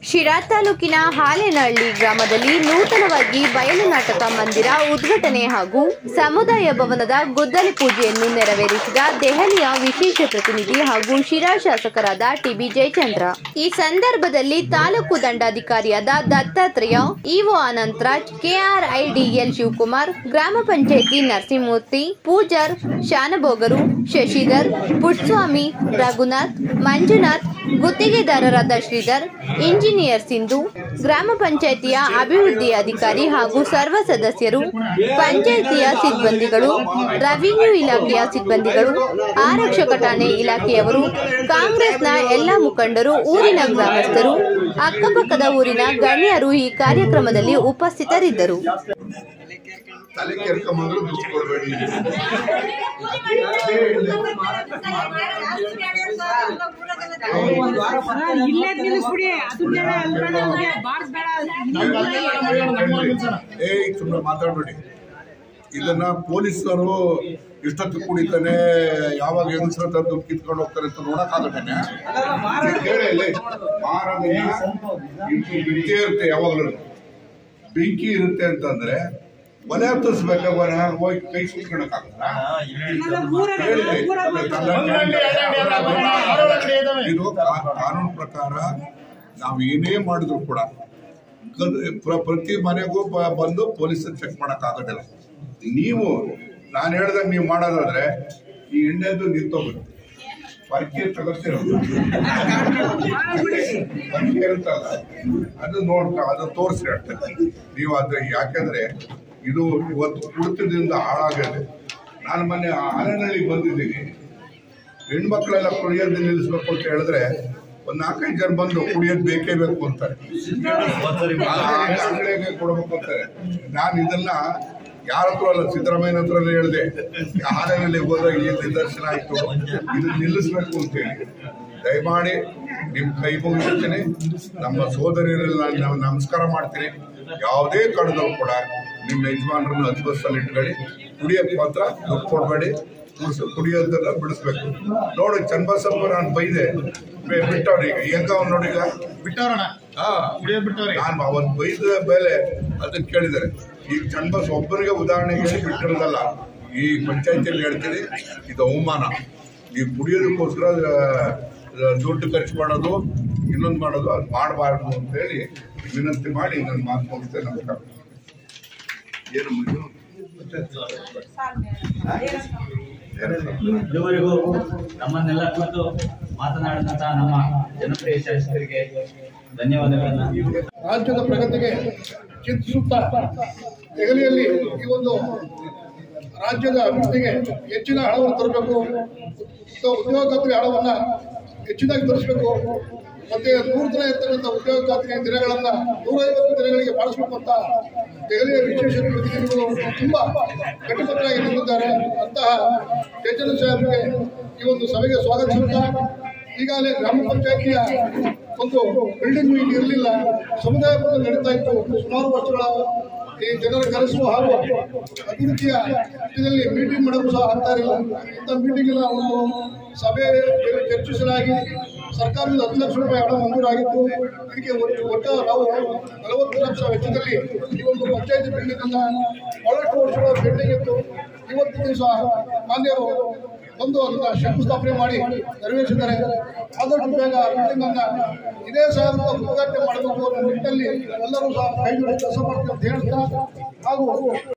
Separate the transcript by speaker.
Speaker 1: ಶಿರಾ ತಾಲೂಕಿನ ಹಾಲೇನಹಳ್ಳಿ ಗ್ರಾಮದಲ್ಲಿ ನೂತನವಾಗಿ ಬಯಲು ನಾಟಕ ಮಂದಿರ ಉದ್ಘಾಟನೆ ಹಾಗೂ ಸಮುದಾಯ ಭವನದ ಗುದ್ದಲಿ ಪೂಜೆಯನ್ನು ನೆರವೇರಿಸಿದ ದೆಹಲಿಯ ವಿಶೇಷ ಪ್ರತಿನಿಧಿ ಹಾಗೂ ಶಿರಾ ಶಾಸಕರಾದ ಟಿಬಿ ಜಯಚಂದ್ರ ಈ ಸಂದರ್ಭದಲ್ಲಿ ತಾಲೂಕು ದಂಡಾಧಿಕಾರಿಯಾದ ದತ್ತಾತ್ರೇಯ ಇಒ ಅನಂತರಾಜ್ ಕೆಆರ್ಐಡಿಎಲ್ ಶಿವಕುಮಾರ್ ಗ್ರಾಮ ಪಂಚಾಯಿತಿ ನರಸಿಂಹಮೂರ್ತಿ ಪೂಜಾರ್ ಶಾನಭೋಗರು ಶಶಿಧರ್ ಪುಟ್ಸ್ವಾಮಿ ರಘುನಾಥ್ ಮಂಜುನಾಥ್ ಗುತ್ತಿಗೆದಾರರಾದ ಶ್ರೀಧರ್ ಇಂಜಿನಿಯರ್ ಸಿಂಧು ಗ್ರಾಮ ಪಂಚಾಯಿತಿಯ ಅಭಿವೃದ್ಧಿ ಅಧಿಕಾರಿ ಹಾಗೂ ಸರ್ವ ಸದಸ್ಯರು ಪಂಚಾಯಿತಿಯ ಸಿಬ್ಬಂದಿಗಳು ರೆವಿನ್ಯೂ ಇಲಾಖೆಯ ಸಿಬ್ಬಂದಿಗಳು ಆರಕ್ಷಕ ಠಾಣೆ ಇಲಾಖೆಯವರು ಕಾಂಗ್ರೆಸ್ನ ಎಲ್ಲ ಮುಖಂಡರು ಊರಿನ ಗ್ರಾಮಸ್ಥರು ಅಕ್ಕಪಕ್ಕದ ಊರಿನ ಗಣ್ಯರು ಈ ಕಾರ್ಯಕ್ರಮದಲ್ಲಿ ಉಪಸ್ಥಿತರಿದ್ದರು
Speaker 2: ತಲೆ ಕೆರ್ಕೊಂಬಂದ್ರು ದುಡ್ಡು ಕೊಡಬೇಡಿ
Speaker 3: ಇಲ್ಲೇ ನಿಲ್ಲಿಸ್ಬಿಡಿ ಅದನ್ನೆಲ್ಲ ಅಲ್ಬೇಡ ನಮ್ಗೆ ಬಾರ್ಸ್ ಬೇಡ
Speaker 2: ಏ ಸುಮ್ಮನೆ ಮಾತಾಡ್ಬೇಡಿ ಇದನ್ನ ಪೊಲೀಸರು ಇಷ್ಟೊತ್ತು ಕುಡಿತಾನೆ ಯಾವಾಗ ಹೆಂಗಸ್ರ ಹತ್ರ ದುಡ್ಡು ಕಿತ್ಕೊಂಡು ಹೋಗ್ತಾರೆ ಅಂತ ನೋಡಕ್ಕಾಗತ್ತೇನೆ ಕೇಳಿ ಇಲ್ಲಿ, ಮಾರನ್ನ ಇದು ಇದ್ದೇ ಇರುತ್ತೆ ಯಾವಾಗಲೂ ಬೆಂಕಿ ಇರುತ್ತೆ ಅಂತಂದ್ರೆ ಒಲೆ ಹತ್ತಿಸ್ಬೇಕು ಒಲೆ ಹೋಗಿ ಕೈ ಸುಟ್ಕೊಳಕ್ಕಾಗತ್ತಾ ಹೇಳಿದೆ ಇದು ಕಾ- ಕಾನೂನು ಪ್ರಕಾರ ನಾವು ಏನೇ ಮಾಡಿದ್ರು ಕೂಡ ಕದ್- ಪ್ರ- ಪ್ರತಿ ಮನೆಗೂ ಬ- ಬಂದು ಪೊಲೀಸರು ಚೆಕ್ ಮಾಡಕ್ ಆಗೋದಿಲ್ಲ ನೀವು ನಾನು ಹೇಳ್ದಂಗೆ ನೀವು ಮಾಡೋದಾದ್ರೆ ಈ ಎಣ್ಣೆದು ನಿಂತೋಗುತ್ತೆ ಬರ್ಕಿ ತಗೋತೀರ ಬರ್ಕಿ ಇರುತ್ತಲ್ಲ ಅದು ನೋಡ್ಕ ಅದು ತೋರಿಸಿ ಹೇಳ್ತೇನೆ ನೀವು ಅದು ಯಾಕೆಂದ್ರೆ ಇದು ಇವತ್ತು ಕುಡಿತದಿಂದ ಹಾಳಾಗಿದೆ ನಾನು ಮೊನ್ನೆ ಆನೆನಹಳ್ಳಿಗೆ ಬಂದಿದ್ದೀನಿ ಹೆಣ್ಮಕ್ಳೆಲ್ಲ ಕುಡಿಯೋದು ನಿಲ್ಲಿಸ್ಬೇಕು ಅಂತ ಹೇಳಿದ್ರೆ ಒಂದ್ ನಾಲ್ಕೈದು ಜನ ಬಂದು ಕುಡಿಯೋದು ಬೇಕೇ ಬೇಕು ಅಂತಾರೆ ಆ ಅಂಗಡಿಗೆ ಕೊಡ್ಬೇಕು ಅಂತಾರೆ ನಾನು ಇದನ್ನ ಯಾರ ಹತ್ರ ಅಲ್ಲ ಸಿದ್ದರಾಮಯ್ಯನ ಹತ್ರನೇ ಹೇಳಿದೆ ಹಾಲಿನಲ್ಲಿ ಹೋದಾಗ ಈ ನಿದರ್ಶನ ಆಯ್ತು ಇದು ನಿಲ್ಲಿಸ್ಬೇಕು ಅಂತೇಳಿ ದಯಮಾಡಿ ನಿಮ್ ಕೈ ಮುಗಿಸ್ತೀನಿ ನಮ್ಮ ಸೋದರಿಯರೆಲ್ಲ ನಾನು ನಮಸ್ಕಾರ ಮಾಡ್ತೀನಿ ಯಾವುದೇ ಕಾರಣದಲ್ಲೂ ಕೂಡ ನಿಮ್ಮ ಯಜಮಾನರನ್ನು ಹತ್ತು ಬಸ್ಸಲ್ಲಿ ಇಟ್ಕೊಳ್ಳಿ ಕುಡಿಯಕ್ಕೆ ಮಾತ್ರ ದುಡ್ಡು ಕೊಡಬೇಡಿ ಕುಡ್ಸು ಕುಡಿಯೋದನ್ನ ಬಿಡಿಸ್ಬೇಕು ನೋಡಿ ಚನ್ನಬಸಪ್ಪ ನಾನು ಬೈದೆ ಬಿ- ಬಿಟ್ಟವ್ರು ಈಗ ಹೆಂಗ ಅವ್ನು ನೋಡಿ ಈಗ
Speaker 4: ಬಿಟ್ಟವ್ರಣ
Speaker 2: ಹಾ
Speaker 4: ಕುಡಿಯೋದ್ ಬಿಟ್ಟವ್ರಿ
Speaker 2: ನಾನು ಅವನ್ ಬೈದ ಮೇಲೆ ಅದನ್ನ ಕೇಳಿದ್ದಾರೆ ಈಗ ಚನ್ನಬಸ್ ಒಬ್ಬರಿಗೆ ಉದಾಹರಣೆಗೆ ಹೇಳಿ ಬಿಟ್ಟಿರೋದಲ್ಲ ಈ ಪಂಚಾಯತಿಯಲ್ಲಿ ಹೇಳ್ತೀನಿ ಇದು ಅವಮಾನ ನೀವು ಕುಡಿಯೋದಕ್ಕೋಸ್ಕರ ಆ, ದುಡ್ಡು ಖರ್ಚು ಮಾಡೋದು ಇನ್ನೊಂದು ಮಾಡೋದು ಅದು ಮಾಡಬಾರ್ದು ಅಂತ ಹೇಳಿ ವಿನಂತಿ ಮಾಡಿ ನನ್ನ ಮಾತು ಮುಗಿಸ್ತೇನೆ ನಮಸ್ಕಾರ ಏನು ಮುಗಿದು
Speaker 5: ಇದುವರೆಗೂ ನಮ್ಮನ್ನೆಲ್ಲ ಕುರಿತು ಮಾತನಾಡಿದಂತಹ ನಮ್ಮ ಜನಪ್ರಿಯ ಶಾಸಕರಿಗೆ ಧನ್ಯವಾದಗಳನ್ನ
Speaker 6: ರಾಜ್ಯದ ಪ್ರಗತಿಗೆ ಚಿಂತಿಸುತ್ತಾ ದೆಹಲಿಯಲ್ಲಿ ಈ ಒಂದು ರಾಜ್ಯದ ಅಭಿವೃದ್ಧಿಗೆ ಹೆಚ್ಚಿನ ಹಣವನ್ನು ತರಬೇಕು ಮತ್ತು ಉದ್ಯೋಗ ಖಾತ್ರಿ ಹಣವನ್ನ ಹೆಚ್ಚಿನಾಗಿ ತರಿಸಬೇಕು ಮತ್ತೆ ನೂರು ದಿನ ಇರ್ತಕ್ಕಂಥ ಉದ್ಯೋಗ ಖಾತ್ರಿ ದಿನಗಳನ್ನ ನೂರೈವತ್ತು ದಿನಗಳಿಗೆ ಮಾಡಿಸಬೇಕು ಅಂತ ದೆಹಲಿಯ ವಿಶೇಷ ಪ್ರತಿನಿಧಿಗಳು ತುಂಬಾ ಕಟ್ಟುಕಟ್ಟಾಗಿ ನಿಂತಿದ್ದಾರೆ ಅಂತಹ ಚೇತನ ಸಾಹೇಬ್ಗೆ ಈ ಒಂದು ಸಭೆಗೆ ಸ್ವಾಗತಿಸುತ್ತಾ ಈಗಾಗಲೇ ಗ್ರಾಮ ಪಂಚಾಯತಿಯ ಒಂದು ಬಿಲ್ಡಿಂಗ್ ಈಗ ಇರಲಿಲ್ಲ ಸಮುದಾಯ ಭವನ ನಡೀತಾ ಇತ್ತು ಸುಮಾರು ವರ್ಷಗಳ ಈ ಜನರ ಕರೆಸುವ ಹಾಗೂ ಅಭಿವೃದ್ಧಿಯ ನಿಟ್ಟಿನಲ್ಲಿ ಮೀಟಿಂಗ್ ಮಾಡಲು ಸಹ ಆಗ್ತಾ ಇರಲಿಲ್ಲ ಇಂಥ ಮೀಟಿಂಗ್ ಎಲ್ಲ ಒಂದು ಸಭೆಯಲ್ಲಿ ಚರ್ಚಿಸಲಾಗಿ ಸರ್ಕಾರದಿಂದ ಹತ್ತು ಲಕ್ಷ ರೂಪಾಯಿ ಹಣ ಮಂಜೂರಾಗಿತ್ತು ಇದಕ್ಕೆ ಒಟ್ಟು ಒಟ್ಟು ನಾವು ನಲವತ್ತು ಲಕ್ಷ ವೆಚ್ಚದಲ್ಲಿ ಈ ಒಂದು ಪಂಚಾಯತಿ ಬಿಲ್ಡಿಂಗ್ ಅನ್ನ ಬಹಳಷ್ಟು ವರ್ಷಗಳ ಬಿಲ್ಡಿಂಗ್ ಇತ್ತು ಇವತ್ತು ದಿವಸ ಮಾನ್ಯರು ಬಂದು ಅದನ್ನ ಶಂಕುಸ್ಥಾಪನೆ ಮಾಡಿ ನೆರವೇರಿಸಿದ್ದಾರೆ ಆದಷ್ಟು ಬೇಗ ಬಿಲ್ಡಿಂಗ್ ಅನ್ನ ಇದೇ ಸಾಲದ ಉದ್ಘಾಟನೆ ಮಾಡಬೇಕು ಅನ್ನೋ ನಿಟ್ಟಿನಲ್ಲಿ ಎಲ್ಲರೂ ಸಹ ಕೈ ಜೋಡಿಸಿ ಕೆಲಸ ಮಾಡ್ತೀವಿ ಅಂತ ಹೇಳ್ತಾ ಹಾಗೂ